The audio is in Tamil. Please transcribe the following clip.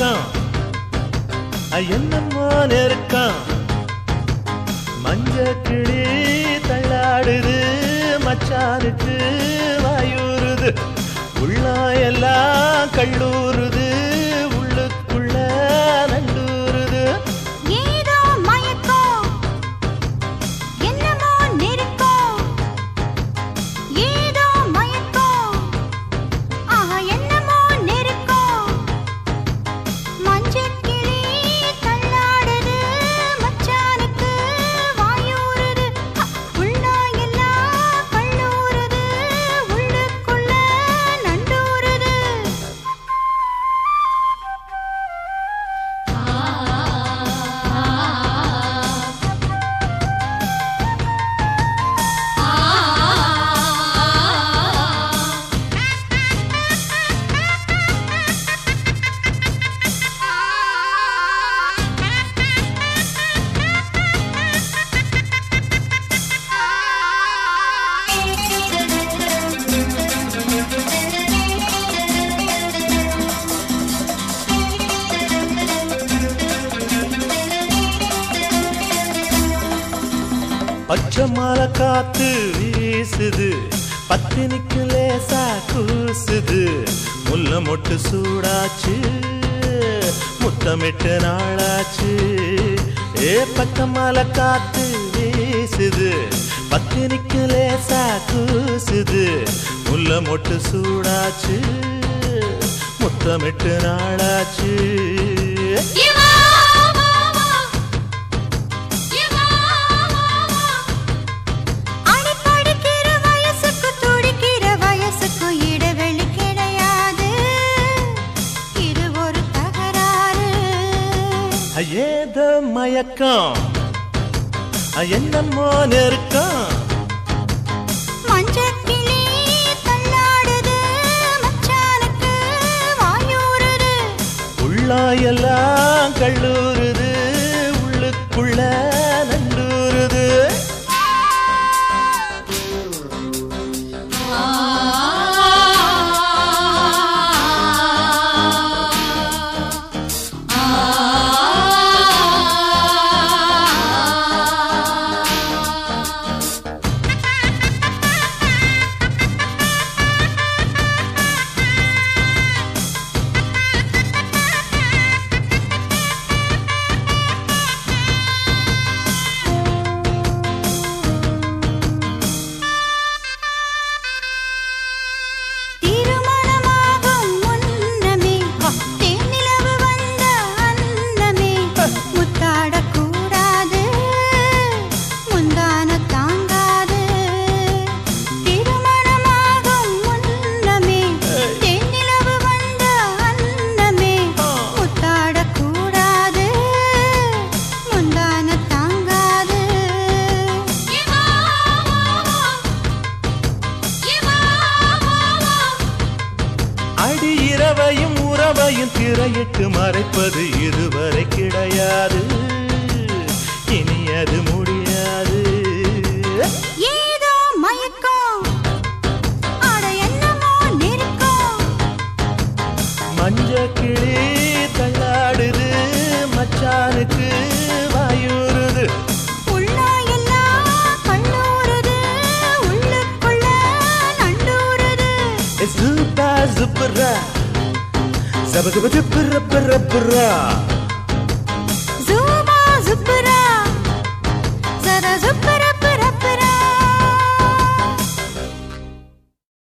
மயக்கம் என்னமோ நெருக்கம் மஞ்ச கிளி தள்ளாடுது மச்சானுக்கு வாயூறுது உள்ளா எல்லாம் கல்லூறுது உள்ளுக்குள்ள நண்டூறுது ஏதோ மயக்கம் என்னமோ நெருக்கம் ஏதோ மயக்கம் ஆஹா என்னமோ நெருக்கம் மஞ்சக்கிளி தள்ளாடுது மச்சானுக்கு வாயூறுது அ, உள்ளா எல்லாம் கல்லூறுது உள்ளுக்குள்ள நண்டூறுது பச்சை மலை காத்து வீசுது பத்தினிக்கு லேசா கூசுது முல்ல மொட்டு சூடாச்சு முத்தமிட்டு நாளாச்சு ஏ பச்சை மலை காத்து வீசுது பத்தினிக்கு லேசா கூசுது முல்ல மொட்டு சூடாச்சு முத்தமிட்டு நாளாச்சு அடி படிக்கிற வயசுக்கு துடிக்கிற வயசுக்கு இடைவெளி கிடையாது இது ஒரு தகராறு ஏதோ மயக்கம் என்னமோ நெருக்கம் மஞ்சக்கிளி தள்ளாடுது மச்சானுக்கு வாயூறுது உள்ளாயெல்லாம் கல்லூறுது உள்ளுக்குள்ள நண்டூறுது திருமணமாகும் முன்னமே தேனிலவு வந்த அன்னமே முத்தாடக்கூடாது முந்தான தாங்காது திருமணமாகும் முன்னமே தேனிலவு வந்த அன்னமே முத்தாடக்கூடாது முந்தான தாங்காது அடி இரவையும் உறவையும் திரையிட்டு மறைப்பது இதுவரை கிடையாது இனி அது முடியாது ஏதோ மயக்கம் அட என்னமோ நெருக்கம் மஞ்ச கிளி தள்ளாடுது மச்சானுக்கு வாயூறுது உள்ளா எல்லாம் கண்ணூறுது உள்ளுக்குள்ள நண்டூறுது சூப்பா சூப்பரா சபக பர பர ஜூபா ஜுப்புரா